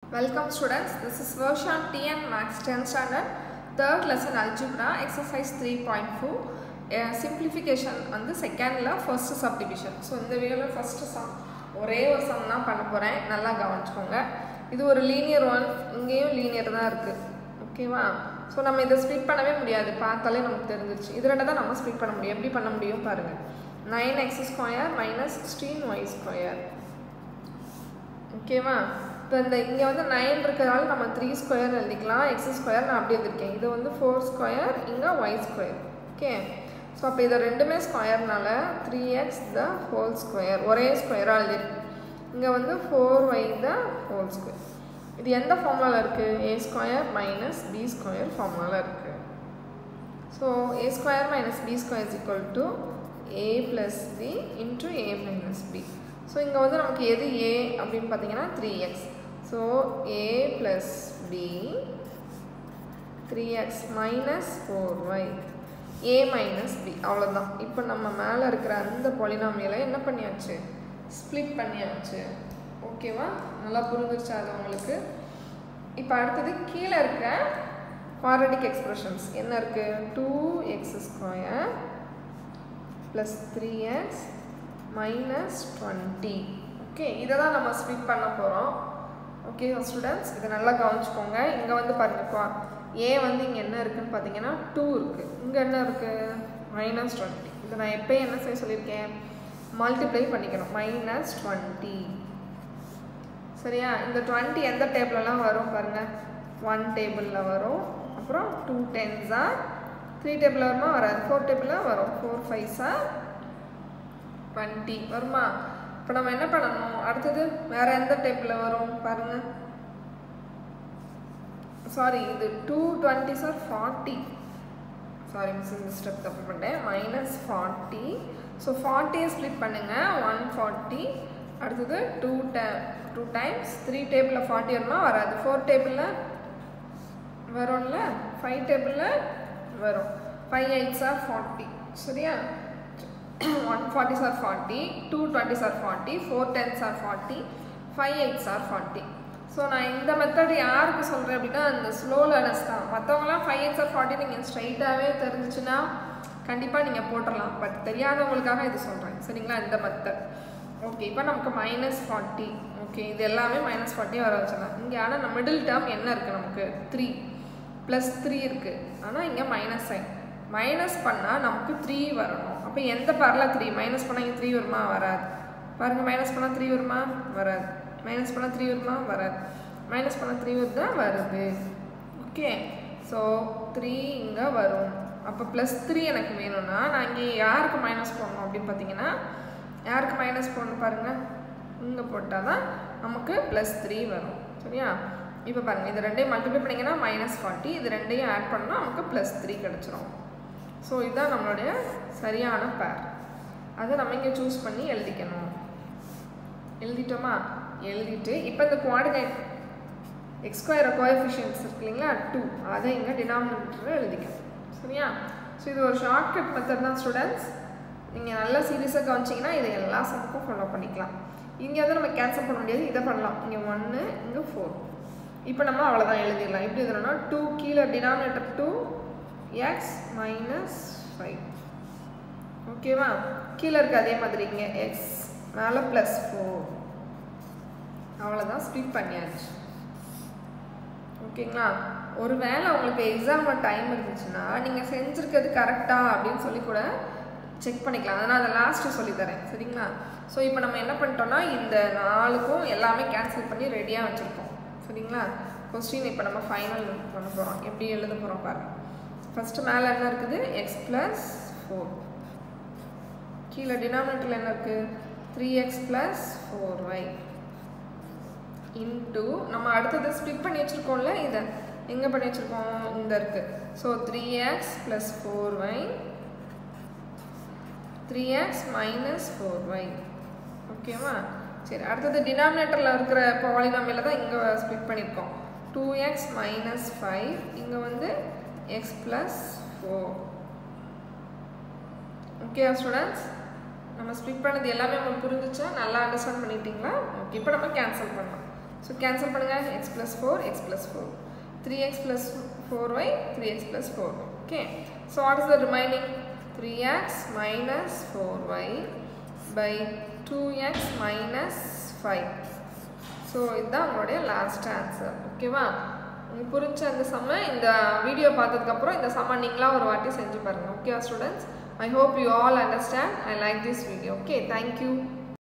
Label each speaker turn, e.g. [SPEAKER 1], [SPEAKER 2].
[SPEAKER 1] Welcome students, this is version TN Max 10 standard, third lesson algebra, exercise 3.4, uh, simplification வந்து செகண்டில் first subdivision. So இந்த வீடியோவில் first sum ஒரே ஒரு some தான் பண்ண போகிறேன் நல்லா கவனிச்சுக்கோங்க இது ஒரு லீனியர் ஒன் இங்கேயும் லீனியர் தான் இருக்குது ஓகேவா ஸோ நம்ம இதை ஸ்ப்ளிட் பண்ணவே முடியாது பார்த்தாலே நமக்கு தெரிஞ்சிருச்சு இது ரெண்டை தான் நம்ம ஸ்ப்ளிட் பண்ண முடியும் எப்படி பண்ண முடியும் பாருங்கள் nine X square minus sixteen Y square ஓகேவா இப்போ இந்த இங்கே வந்து நைன் இருக்கிறதால நம்ம த்ரீ ஸ்கொயர் எழுதிக்கலாம் எக்ஸ் ஸ்கொயர் நான் அப்படி எழுதிருக்கேன் இது வந்து ஃபோர் ஸ்கொயர் இங்கே ஒய் ஸ்கொயர் ஓகே ஸோ அப்போ இதை ரெண்டுமே ஸ்கொயர்னால three X the whole square ஒரே ஸ்கொயராக எழுதிருக்கு இங்கே வந்து four Y the whole square இது எந்த ஃபார்முலாவில் இருக்குது A square minus B square ஃபார்முலாவில் இருக்குது so A square minus B square is equal to A plus B into A minus B so இங்கே வந்து நமக்கு எது ஏ அப்படின்னு பார்த்தீங்கன்னா three X so A plus B three X minus four Y A minus B அவ்வளோதான் இப்போ நம்ம மேலே இருக்கிற அந்த பொலினாமியலை என்ன பண்ணியாச்சு ஸ்ப்ளிட் பண்ணியாச்சு ஓகேவா நல்லா புரிஞ்சிருச்சா அது உங்களுக்கு இப்போ அடுத்தது கீழே இருக்க குவாரடிக் எக்ஸ்பிரஷன்ஸ் என்ன இருக்குது two X square plus three X minus twenty okay இதை தான் நம்ம ஸ்ப்ளிட் பண்ண போகிறோம் ஓகே ஸ்டூடெண்ட்ஸ் இதை நல்லா கவனிச்சுக்கோங்க இங்கே வந்து பாருங்கப்பா ஏ வந்து இங்கே என்ன இருக்குதுன்னு பார்த்தீங்கன்னா டூ இருக்குது இங்கே என்ன இருக்குது மைனஸ் டுவெண்ட்டி இதை நான் எப்போ என்ன செய்ய சொல்லியிருக்கேன் மல்டிப்ளை பண்ணிக்கணும் மைனஸ் டுவெண்ட்டி சரியா இந்த டுவெண்ட்டி எந்த டேபிளெலாம் வரும் பாருங்கள் ஒன் டேபிளில் வரும் அப்புறம் டூ டென்ஸா த்ரீ டேபிள் வருமா வராது ஃபோர் டேபிளில் வரும் ஃபோர் ஃபைவ்ஸா டுவெண்ட்டி வருமா இப்போ நம்ம என்ன பண்ணணும் அடுத்தது வேறு எந்த டேபிளில் வரும் பாருங்கள் சாரி இது two twenty sir forty sorry miss இந்த ஸ்டெப் தப்பு பண்ணிட்டேன் மைனஸ் ஃபார்ட்டி ஸோ ஃபார்ட்டியை ஸ்ப்ளிட் பண்ணுங்கள் ஒன் ஃபார்ட்டி அடுத்தது டூ டே டூ டைம்ஸ் த்ரீ டேபிளில் ஃபார்ட்டி வருமா வராது ஃபோர் டேபிளில் வரும்ல ஃபைவ் டேபிளில் வரும் ஃபைவ் எயிட்ஸ் ஆர் ஃபார்ட்டி சரியா one forty sir forty two twenty sir forty four tens are forty five eights are forty so நான் இந்த மெத்தட் யாருக்கு சொல்கிறேன் அப்படின்னா அந்த ஸ்லோ லேர்னர்ஸ் தான் மற்றவங்களாம் ஃபைவ் எயிட்ஸ் ஆர் ஃபார்ட்டி நீங்கள் ஸ்ட்ரைட்டாகவே தெரிஞ்சிச்சுன்னா கண்டிப்பாக நீங்கள் போட்டுடலாம் பட் தெரியாதவங்களுக்காக இது சொல்கிறேன் சரிங்களா இந்த மெத்தட் ஓகே இப்போ நமக்கு மைனஸ் ஃபார்ட்டி ஓகே இது எல்லாமே மைனஸ் ஃபார்ட்டி வர வச்சிடலாம் இங்கே ஆனால் நம்ம மிடில் டேர்ம் என்ன இருக்குது நமக்கு த்ரீ ப்ளஸ் த்ரீ இருக்குது ஆனால் இங்கே மைனஸ் சைன் மைனஸ் பண்ணால் நமக்கு த்ரீ வரணும் அப்போ எந்த பேரில் த்ரீ மைனஸ் பண்ணால் இங்கே த்ரீ வருமா வராது பாருங்கள் மைனஸ் பண்ணால் த்ரீ வருமா வராது மைனஸ் பண்ணால் த்ரீ வருமா வராது மைனஸ் பண்ணால் த்ரீ வருதா வருது ஓகே ஸோ த்ரீ இங்கே வரும் அப்போ ப்ளஸ் த்ரீ எனக்கு வேணும்னா நான் இங்கே யாருக்கு மைனஸ் போடணும் அப்படின்னு பார்த்தீங்கன்னா யாருக்கு மைனஸ் போடணும் பாருங்கள் இங்கே போட்டால் தான் நமக்கு ப்ளஸ் த்ரீ வரும் சரியா இப்போ பாருங்கள் இது ரெண்டையும் மல்டிப்ளை பண்ணிங்கன்னா மைனஸ் ஃபார்ட்டி இது ரெண்டையும் ஆட் பண்ணால் நமக்கு ப்ளஸ் த்ரீ கிடச்சிரும் ஸோ இதுதான் நம்மளுடைய சரியான பேர் அதை நம்ம இங்கே சூஸ் பண்ணி எழுதிக்கணும் எழுதிட்டோமா எழுதிட்டு இப்போ இந்த குவாடினேட் எக்ஸ்கொயர் கோஎஃபிஷியன்ஸ் இருக்கு இல்லைங்களா டூ அதை இங்கே டினாமினேட்டரில் எழுதிக்கணும் சரியா ஸோ இது ஒரு ஷார்ட்கட் மெத்தட் தான் ஸ்டூடெண்ட்ஸ் நீங்கள் நல்லா சீரியஸாக கவனிச்சிங்கன்னா இதை எல்லா சமுக்கும் ஃபாலோ பண்ணிக்கலாம் இங்கே வந்து நம்ம கேன்சல் பண்ண முடியாது இதை பண்ணலாம் இங்கே ஒன்று இங்கே ஃபோர் இப்போ நம்ம அவ்வளோதான் எழுதிடலாம் எப்படி எழுதணும்னா டூ கீழே denominator two X minus five ஓகேவா கீழே இருக்க அதே மாதிரி இங்கே எக்ஸ் மேலே ப்ளஸ் ஃபோர் அவ்வளோதான் ஸ்ப்ளிட் பண்ணியாச்சு ஓகேங்களா ஒரு வேளை உங்களுக்கு எக்ஸாமில் டைம் இருந்துச்சுன்னா நீங்கள் செஞ்சுருக்கிறது கரெக்டா அப்படின்னு சொல்லி கூட செக் பண்ணிக்கலாம் அதனால் அதை லாஸ்ட்டு சொல்லித்தரேன் சரிங்களா ஸோ இப்போ நம்ம என்ன பண்ணிட்டோம்னா இந்த நாளுக்கும் எல்லாமே கேன்சல் பண்ணி ரெடியாக வச்சுருக்கோம் சரிங்களா கொஸ்டின் இப்போ நம்ம ஃபைனல் பண்ண போகிறோம் எப்படி எழுத போகிறோம் பாருங்கள் ஃபஸ்ட்டு மேலே என்ன இருக்குது எக்ஸ் ப்ளஸ் ஃபோர் கீழே டினாமினேட்டரில் என்ன இருக்குது three X plus four Y into நம்ம அடுத்தது ஸ்ப்ளிட் பண்ணி வச்சுருக்கோம்ல இதை எங்கே பண்ணி வச்சுருக்கோம் இந்த இருக்குது so three X plus four Y three X minus four Y ஓகேவா சரி அடுத்தது டினாமினேட்டரில் இருக்கிற பாலினாமியில் தான் இங்கே ஸ்ப்ளிட் பண்ணியிருக்கோம் டூ எக்ஸ் மைனஸ் ஃபைவ் இங்கே வந்து X plus four okay students நம்ம ஸ்ப்ளிட் பண்ணது எல்லாமே உங்களுக்கு புரிஞ்சிச்சா நல்லா அண்டர்ஸ்டாண்ட் பண்ணிட்டீங்களா ஓகே இப்போ நம்ம கேன்சல் பண்ணலாம் ஸோ கேன்சல் பண்ணுங்கள் X plus four X plus four three X plus four Y three X plus four okay so what is the remaining three X minus four Y by two X minus five so இதுதான் உங்களுடைய last answer ஓகேவா உங்களுக்கு புரிஞ்ச அந்த சம்மை இந்த video பார்த்ததுக்கப்புறம் இந்த சம்மை நீங்களாம் ஒரு வாட்டி செஞ்சு பாருங்கள் ஓகேவா students I hope you all understand. I like this video. Okay, thank you.